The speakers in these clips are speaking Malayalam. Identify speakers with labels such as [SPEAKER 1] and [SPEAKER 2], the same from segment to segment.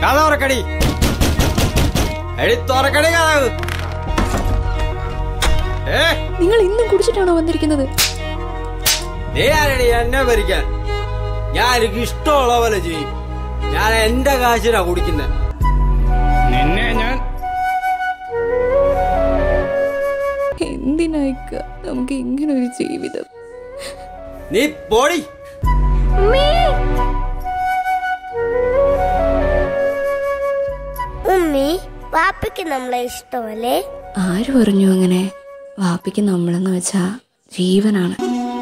[SPEAKER 1] കഥ തുറക്കടി എടി തുറക്കടി കഥ ഏ
[SPEAKER 2] നിങ്ങൾ ഇന്നും കുടിച്ചിട്ടാണോ വന്നിരിക്കുന്നത്
[SPEAKER 1] നീ ആരടി എന്നെ ഭരിക്കാൻ ഞാൻ എനിക്ക് ഇഷ്ടമുള്ള പോലെ ചെയ്യും ഞാൻ എന്റെ കാശിനാ കുടിക്കുന്നത്
[SPEAKER 3] നിന്നെ ഞാൻ
[SPEAKER 2] എന്തിനായിക്ക നമുക്ക് ഇങ്ങനെ ഒരു ജീവിതം
[SPEAKER 1] നീ പോടി
[SPEAKER 4] ഉമ്മി പാപ്പയ്ക്ക് നമ്മളെ ഇഷ്ടമല്ലേ
[SPEAKER 2] ആര് പറഞ്ഞു അങ്ങനെ വാപ്പിക്ക് നമ്മളെന്ന് വെച്ചാ ജീവനാണ്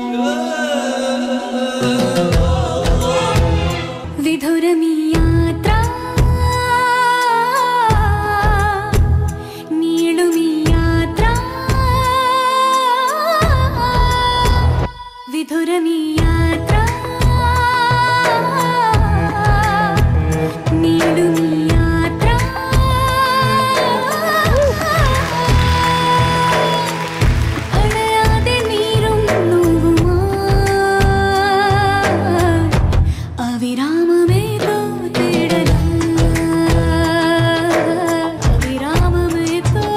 [SPEAKER 5] വിധുരമീ യാത്ര നീളുമീ യാത്ര വിധുരമീ യാത്ര നീളുമീ യാത്ര അണയാതെ നീരും നോവുമായി അവിരാമമേതോ തേടല അവിരാമമേതോ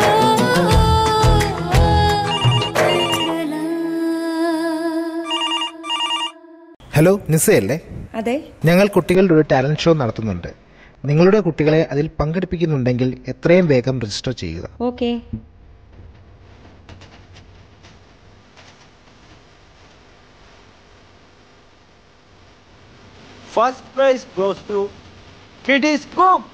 [SPEAKER 5] തേടല
[SPEAKER 6] ഹലോ നിസയല്ലേ
[SPEAKER 7] അതെ
[SPEAKER 6] ഞങ്ങൾ കുട്ടികളുടെ ഒരു ടാലന്റ് ഷോ നടത്തുന്നുണ്ട് നിങ്ങളുടെ കുട്ടികളെ അതിൽ പങ്കെടുപ്പിക്കുന്നുണ്ടെങ്കിൽ എത്രയും വേഗം രജിസ്റ്റർ ചെയ്യുക
[SPEAKER 7] okay
[SPEAKER 3] first prize goes to kiddies cook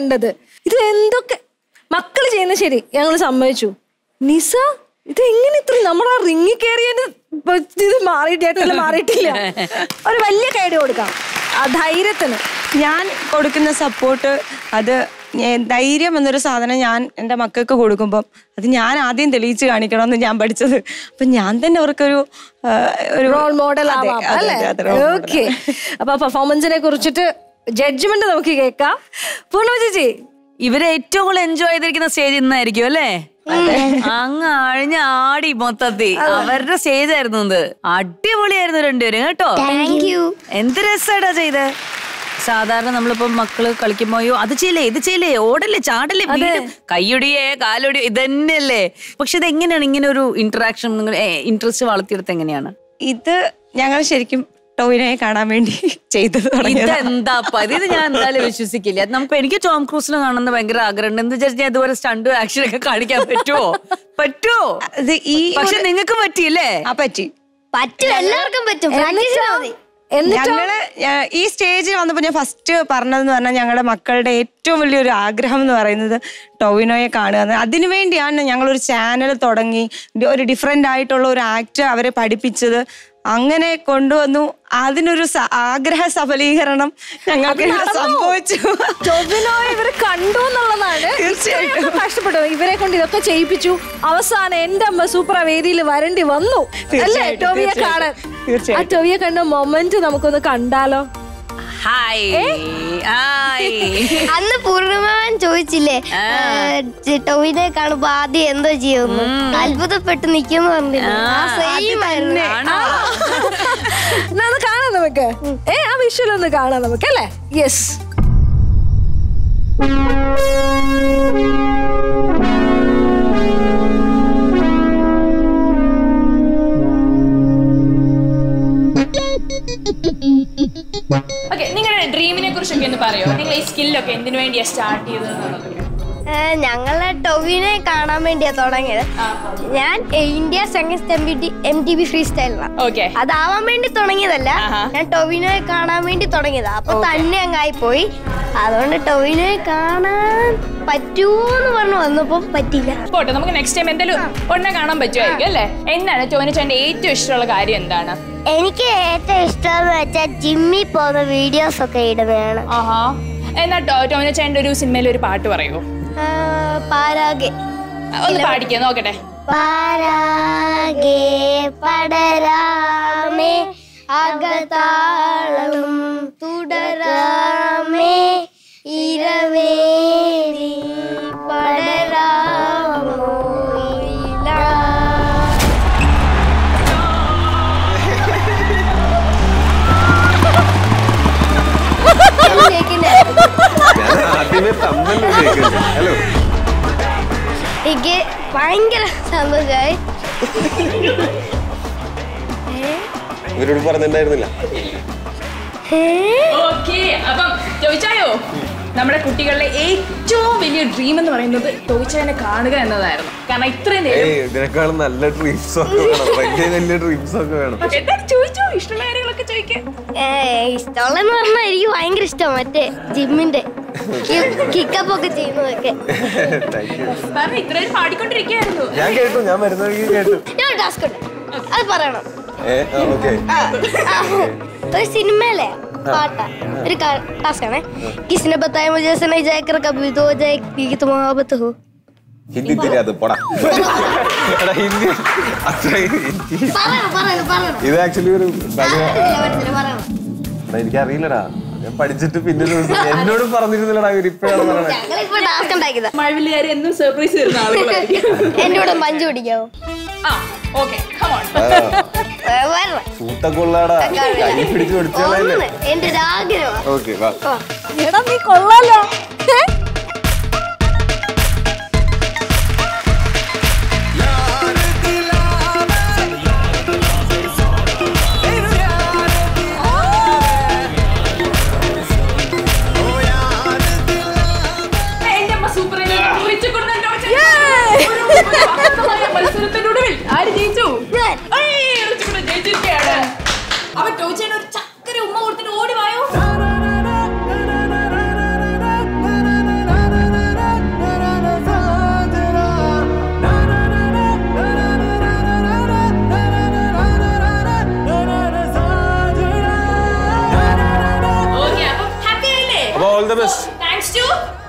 [SPEAKER 7] കണ്ടത് ഇത് എന്തൊക്കെ മക്കള് ചെയ്യുന്ന ശരി ഞങ്ങൾ സമ്മതിച്ചു നിസ ഇത് എങ്ങനെ ഇത്ര നമ്മുടെ ആ റിങ്ങി കയറിയത് ഇത് മാറിയിട്ടില്ല മാറിയിട്ടില്ല ഒരു വലിയ കൈഡ് കൊടുക്കാം ആ ധൈര്യത്തിന്
[SPEAKER 8] ഞാൻ കൊടുക്കുന്ന സപ്പോർട്ട് അത് ഞാൻ- ധൈര്യം എന്നൊരു സാധനം ഞാൻ എൻ്റെ മക്കൾക്ക് കൊടുക്കുമ്പം അത് ഞാൻ ആദ്യം തെളിയിച്ച് കാണിക്കണമെന്ന് ഞാൻ പഠിച്ചത് അപ്പൊ ഞാൻ തന്നെ അവർക്കൊരു ആ, ഒരു
[SPEAKER 7] റോൾ മോഡൽ
[SPEAKER 8] അതെ,
[SPEAKER 7] ആവാം
[SPEAKER 8] അതെ,
[SPEAKER 7] അല്ലേ
[SPEAKER 8] അതെ, role model.
[SPEAKER 7] ഓക്കെ അപ്പൊ പെർഫോമൻസിനെ കുറിച്ചിട്ട് ജഡ്ജ്മെന്റ് നമുക്ക് കേൾക്കാം പൂർണ്ണ ചേച്ചി
[SPEAKER 9] ഇവര് ഏറ്റവും കൂടുതൽ എൻജോയ് ചെയ്തിരിക്കുന്ന സ്റ്റേജ് ഇന്നായിരിക്കും അല്ലേ അങ്ങ് അഴിഞ്ഞ ആടി മൊത്തത്തിൽ അവരുടെ സ്റ്റേജ് ആയിരുന്നു ഇത് അടിപൊളിയായിരുന്നു രണ്ടുപേരും കേട്ടോ
[SPEAKER 4] താങ്ക് യു
[SPEAKER 9] എന്ത് രസാടാ ചെയ്ത് സാധാരണ നമ്മളിപ്പോ മക്കള് കളിക്കുമ്പോ അയ്യോ അത് ചെയ്യില്ലേ ഇത് ചെയ്യില്ലേ ഓടല്ലേ ചാടല്ലേ വീഴും, കയ്യൊടിയേ കാലൊടിയോ ഇതന്നെയല്ലേ പക്ഷെ ഇത് എങ്ങനെയാണ് ഇങ്ങനെ ഒരു ഇന്ററാക്ഷൻ നിങ്ങൾ ഇൻട്രസ്റ്റ് വളർത്തിയെടുത്ത് എങ്ങനെയാണ്
[SPEAKER 8] ഇത് ഞങ്ങൾ ശരിക്കും ടോവിനെ കാണാൻ വേണ്ടി ചെയ്തത് തുടങ്ങിയതാ.
[SPEAKER 9] ഇതെന്താ ഇത് ഞാൻ എന്തായാലും വിശ്വസിക്കില്ല അത് നമുക്ക് എനിക്ക് ടോം ക്രൂസിനെ കാണുന്ന ഭയങ്കര ആഗ്രഹമുണ്ട് എന്ന് വിചാരിച്ചാൽ ഇതുപോലെ സ്റ്റണ്ട് ആക്ഷൻ ഒക്കെ കാണിക്കാൻ പറ്റുമോ പറ്റുമോ
[SPEAKER 8] ഇത് ഈ
[SPEAKER 9] പക്ഷെ നിങ്ങൾക്ക് പറ്റിയില്ലേ
[SPEAKER 8] ആ പറ്റി
[SPEAKER 4] പറ്റും എല്ലാവർക്കും പറ്റും പ്രാക്ടീസ് മതി
[SPEAKER 7] എന്നിട്ടോ
[SPEAKER 8] ഞങ്ങള് ഞാ- ഈ സ്റ്റേജിൽ വന്നപ്പോൾ ഞാൻ ഫസ്റ്റ് പറഞ്ഞതെന്ന് പറഞ്ഞാൽ ഞങ്ങളുടെ മക്കളുടെ ഏറ്റവും വലിയൊരു ആഗ്രഹം എന്ന് പറയുന്നത് ടൊവിനോയെ കാണുക എന്ന്. അതിനുവേണ്ടിയാണ് ഞങ്ങളൊരു ചാനൽ തുടങ്ങി ഡി- ഒരു ഡിഫറെൻ്റ് ആയിട്ടുള്ള ഒരു ആക്ട് അവരെ പഠിപ്പിച്ചത് അങ്ങനെ കൊണ്ടുവന്നു അതിനൊരു സ- ആഗ്രഹ സഫലീകരണം ഞങ്ങൾക്ക് ഇവിടെ സംഭവിച്ചു
[SPEAKER 7] ടൊവിനോയെ ഇവര് കണ്ടു എന്നുള്ളതാണ്
[SPEAKER 8] തീർച്ചയായിട്ടും.
[SPEAKER 7] ഇത്രയൊക്കെ കഷ്ടപ്പെട്ടു ഇവരെ കൊണ്ട് ഇതൊക്കെ ചെയ്യിപ്പിച്ചു അവസാനം എന്റെ അമ്മ സൂപ്പർ വേദിയിൽ വരേണ്ടി വന്നു അല്ലേ
[SPEAKER 8] തീർച്ചയായിട്ടും,
[SPEAKER 7] ടൊവിയെ
[SPEAKER 8] തീർച്ചയായിട്ടും.
[SPEAKER 7] കാണാൻ ആ
[SPEAKER 8] തീർച്ചയായിട്ടും.
[SPEAKER 7] ടൊവിയെ കണ്ട മൊമെന്റ് നമുക്കൊന്ന് കണ്ടാലോ
[SPEAKER 9] ഹായ് ഹായ്
[SPEAKER 4] അന്ന് പൂർണിമാൻ ചോദിച്ചില്ലേ ഏ, ടൊവിനെ കാണുമ്പോ ആദ്യം എന്തോ ചെയ്യുന്നു അത്ഭുതപ്പെട്ട് നിക്കുന്നു പറഞ്ഞില്ലേ ആ സെയിം ആയിരുന്നു
[SPEAKER 9] ആണോ
[SPEAKER 7] എന്നാ ഒന്ന് കാണാം നമുക്ക് ഏ ആ വിഷ്വൽ ഒന്ന് കാണാം നമുക്ക് അല്ലേ യെസ്
[SPEAKER 10] ഓക്കെ നിങ്ങളുടെ ഡ്രീമിനെ കുറിച്ചൊക്കെ ഒന്ന് പറയോ നിങ്ങൾ ഈ സ്കില്ലൊക്കെ എന്തിനു വേണ്ടിയാ സ്റ്റാർട്ട് ചെയ്തത്
[SPEAKER 4] ഏ, ഞങ്ങള് ടൊവിനെ കാണാൻ വേണ്ടിയാ തുടങ്ങിയത് ഞാൻ India Sangeeth M T B free സ്റ്റൈലാണ്
[SPEAKER 10] ഓക്കെ
[SPEAKER 4] അതാവാൻ വേണ്ടി തുടങ്ങിയതല്ല
[SPEAKER 10] ആഹാ.
[SPEAKER 4] ഞാൻ ടൊവിനോയെ കാണാൻ വേണ്ടി തുടങ്ങിയതാ അപ്പൊ തന്നെ അങ്ങായി പോയി അതുകൊണ്ട് ടൊവിനോയെ കാണാൻ പറ്റൂന്ന് പറഞ്ഞു വന്നപ്പോ പറ്റില്ല
[SPEAKER 10] പോട്ടെ നമുക്ക് നെക്സ്റ്റ് ടൈം എന്തായാലും ഉടനെ കാണാൻ പറ്റുമായിരിക്കും അല്ലേ എന്താണ് ടോനിച്ചാന്റെ ഏറ്റവും ഇഷ്ടമുള്ള കാര്യം എന്താണ്
[SPEAKER 4] എനിക്ക് ഏറ്റവും ഇഷ്ടമെന്ന് വെച്ചാൽ ജിമ്മിൽ പോകുന്ന വീഡിയോസ് ഒക്കെ ഇടുന്നതാണ്
[SPEAKER 10] ആഹാ എന്നാ ടോനിച്ചാന്റെ ഒരു സിനിമയിൽ ഒരു പാട്ട് പറയൂ
[SPEAKER 4] ആ, പാരാഗെ
[SPEAKER 10] ഒന്ന് പാടിക്കോ നോക്കട്ടെ
[SPEAKER 4] പാരാഗെ പടരാമേ അകതാളം തുടരാമേ ഇരവേലി പടരാമോ ഇല
[SPEAKER 11] ആദ്യമേ തമ്മല്ലോ കേൾക്കുന്നത് ഹലോ
[SPEAKER 4] എനിക്ക് ഭയങ്കര സന്തോഷമായി
[SPEAKER 11] ഇവരോട് പറഞ്ഞിട്ടുണ്ടായിരുന്നില്ല
[SPEAKER 10] ഓക്കെ അപ്പം ചോദിച്ചായോ നമ്മുടെ കുട്ടികളുടെ ഏറ്റവും വലിയ ഡ്രീം എന്ന് പറയുന്നത് ടോയിച്ചാനെ കാണുക എന്നതായിരുന്നു കാരണം ഇത്രയും നേരം
[SPEAKER 11] ഏയ് ഇതിനേക്കാളും നല്ല ഡ്രീംസ് ഒക്കെ വേണം വലിയ വലിയ ഡ്രീംസ് ഒക്കെ വേണം
[SPEAKER 10] എന്താണ് ചോദിച്ചോ ഇഷ്ടമുള്ള കാര്യങ്ങളൊക്കെ ചോദിക്കാൻ
[SPEAKER 4] ഇഷ്ടമുള്ളെന്ന് പറഞ്ഞാൽ എനിക്ക് ഭയങ്കര ഇഷ്ടം മറ്റേ ജിമ്മിന്റെ കിക്കപ്പ് ഒക്കെ ചെയ്യുന്നതൊക്കെ
[SPEAKER 11] താങ്ക് യു
[SPEAKER 10] കാരണം ഇത്രയും പാടിക്കൊണ്ടിരിക്കുകയായിരുന്നു
[SPEAKER 11] ഞാൻ കേട്ടു ഞാൻ വരുന്ന വഴിക്ക് കേട്ടു
[SPEAKER 4] ഞാൻ ടാസ്ക് ഉണ്ട് അത് പറയണം
[SPEAKER 11] ഏ ഓക്കെ
[SPEAKER 4] ആ, ആ. ഒരു സിനിമയിലെ പാട്ടാ ഒരു ടാസ്ക് ആണ് കിസിനെ बताया मुझे ऐसे नहीं जाए कर कभी तो हो जाए कि तुम मोहब्बत हो
[SPEAKER 11] ഹിന്ദി തരാത് പോടാ എടാ ഹിന്ദി അത്ര എനിക്ക്
[SPEAKER 4] പറയണം പറയണം പറയണം
[SPEAKER 11] ഇത് ആക്ച്വലി ഒരു ഭയങ്കര
[SPEAKER 4] മനസ്സിലായി, മനസ്സിലായി, പറയണം
[SPEAKER 11] എടാ, എനിക്കറിയില്ലടാ ഞാൻ പഠിച്ചിട്ട് പിന്നെ ഒരു ദിവസം എന്നോട് പറഞ്ഞിരുന്നില്ലടാ ഇവർ ഇപ്പോഴാണ് പറയണത്
[SPEAKER 4] ഞങ്ങളിപ്പോ ടാസ്ക് ഉണ്ടാക്കിയതാ
[SPEAKER 10] മഴവില്ലുകാരി എന്നും സർപ്രൈസ് തരുന്ന ആളുകളായിരിക്കും
[SPEAKER 4] എന്റെ കൂടെ മഞ്ചു പിടിക്കാവോ
[SPEAKER 10] ആ ഓക്കെ കമോൺ
[SPEAKER 4] ഏ, വരണം
[SPEAKER 11] സൂട്ടൊക്കെ ഉള്ളടാ കൈ പിടിച്ച് പഠിച്ചതല്ലേ
[SPEAKER 4] ഒന്ന് എന്റെ ഒരു ആഗ്രഹമാണ്
[SPEAKER 11] ഓക്കെ വാ
[SPEAKER 7] എടാ നീ കൊള്ളാലോ ഏ?
[SPEAKER 10] എന്റെ അമ്മ സൂപ്പർ മത്സരത്തിനൊടുവിൽ ആര് ജയിച്ചു ഏയ്, റിച്ചുകുട്ടൻ ജയിച്ചിരിക്കുകയാണ്. അപ്പൊ ടോച്ചേന് ഒരു ചക്കര ഉമ്മ കൊടുത്തിട്ട് ഓടി വായോ
[SPEAKER 11] ദ ബെസ്റ്റ്
[SPEAKER 10] താങ്ക്സ് ടു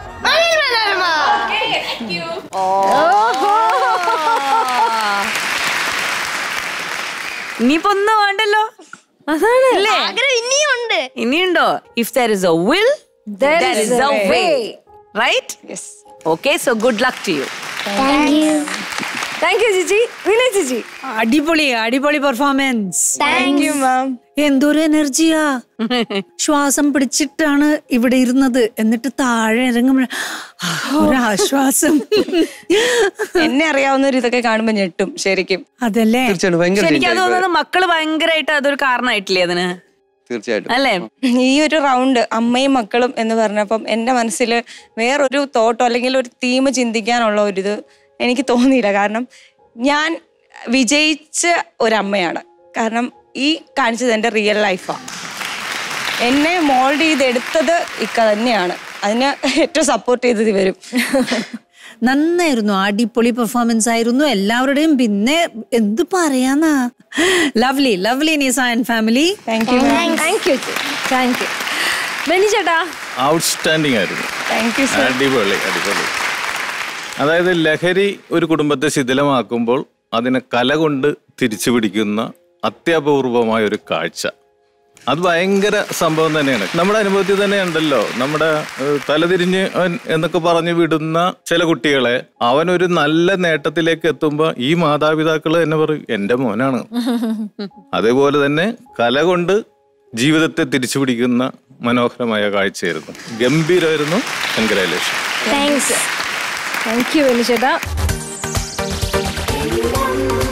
[SPEAKER 9] ഇനിയിപ്പോ ഒന്നും വേണ്ടല്ലോ
[SPEAKER 7] അതാണ്
[SPEAKER 9] അല്ലേ
[SPEAKER 4] ആഗ്രഹം ഇനിയും ഉണ്ട്
[SPEAKER 9] ഇനിയുണ്ടോ if there is a will
[SPEAKER 7] There
[SPEAKER 9] there
[SPEAKER 7] is
[SPEAKER 9] is
[SPEAKER 7] a
[SPEAKER 9] a way
[SPEAKER 7] way.
[SPEAKER 9] right okay so good luck to you
[SPEAKER 4] thank you
[SPEAKER 7] thank you ചേച്ചി വിനയ് ചേച്ചി
[SPEAKER 12] അടിപൊളി അടിപൊളി പെർഫോമൻസ്
[SPEAKER 8] താങ്ക് യു മാം
[SPEAKER 12] എന്തൊരു എനർജിയാ ശ്വാസം പിടിച്ചിട്ടാണ് ഇവിടെ ഇരുന്നത് എന്നിട്ട് താഴെ ഇറങ്ങുമ്പോൾ ഒരു ആശ്വാസം
[SPEAKER 8] എന്നെ അറിയാവുന്നവർ ഇതൊക്കെ കാണുമ്പോ ഞെട്ടും ശരിക്കും
[SPEAKER 12] അതല്ലേ
[SPEAKER 11] തീർച്ചയായിട്ടും ഭയങ്കര
[SPEAKER 9] പക്ഷെ എനിക്ക്
[SPEAKER 11] change
[SPEAKER 9] അത്
[SPEAKER 11] ആയിപ്പോയി.
[SPEAKER 9] തോന്നുന്നു മക്കള് ഭയങ്കരമായിട്ട് അതൊരു കാരണമായിട്ടില്ലേ അതിന്
[SPEAKER 11] തീർച്ചയായിട്ടും
[SPEAKER 9] അല്ലേ
[SPEAKER 8] ഈ ഒരു റൗണ്ട് അമ്മയും മക്കളും എന്ന് പറഞ്ഞപ്പം എൻ്റെ മനസ്സിൽ വേറൊരു തോട്ടോ അല്ലെങ്കിൽ ഒരു തീം ചിന്തിക്കാനുള്ള ഒരിത് എനിക്ക് തോന്നിയില്ല കാരണം ഞാൻ വിജയിച്ച ഒരമ്മയാണ് കാരണം ഈ കാണിച്ചത് എൻ്റെ റിയൽ ലൈഫാണ് എന്നെ മോൾഡ് ചെയ്തെടുത്തത് ഇക്ക തന്നെയാണ് അതിന് ഏറ്റവും സപ്പോർട്ട് ചെയ്തത് ഇവരും
[SPEAKER 12] നന്നായിരുന്നു അടിപൊളി പെർഫോമൻസ് ആയിരുന്നു എല്ലാവരുടെയും പിന്നെ എന്ത് പറയാന്നാ lovely lovely Nisa and family
[SPEAKER 8] thank you
[SPEAKER 7] thank you thank you Beni ചേട്ടാ
[SPEAKER 13] ഔട്ട്സ്റ്റാൻഡിങ് ആയിരുന്നു
[SPEAKER 8] താങ്ക് യു
[SPEAKER 13] അടിപൊളി അടിപൊളി അതായത് ലഹരി ഒരു കുടുംബത്തെ ശിഥിലമാക്കുമ്പോൾ അതിനെ കല കൊണ്ട് തിരിച്ചു പിടിക്കുന്ന അത്യപൂർവമായ ഒരു കാഴ്ച അത് ഭയങ്കര സംഭവം തന്നെയാണ് നമ്മുടെ അനുഭവത്തിൽ തന്നെ ഉണ്ടല്ലോ നമ്മുടെ ഏഹ്, തലതിരിഞ്ഞ് അവൻ എന്നൊക്കെ പറഞ്ഞു വിടുന്ന ചില കുട്ടികളെ അവൻ ഒരു നല്ല നേട്ടത്തിലേക്ക് എത്തുമ്പോൾ ഈ മാതാപിതാക്കൾ തന്നെ പറയും എന്റെ മോനാണ് അതേപോലെ തന്നെ കല കൊണ്ട് ജീവിതത്തെ തിരിച്ചു പിടിക്കുന്ന മനോഹരമായ കാഴ്ചയായിരുന്നു ഗംഭീരമായിരുന്നു congratulation
[SPEAKER 7] thanks thank you Beni ചേട്ടാ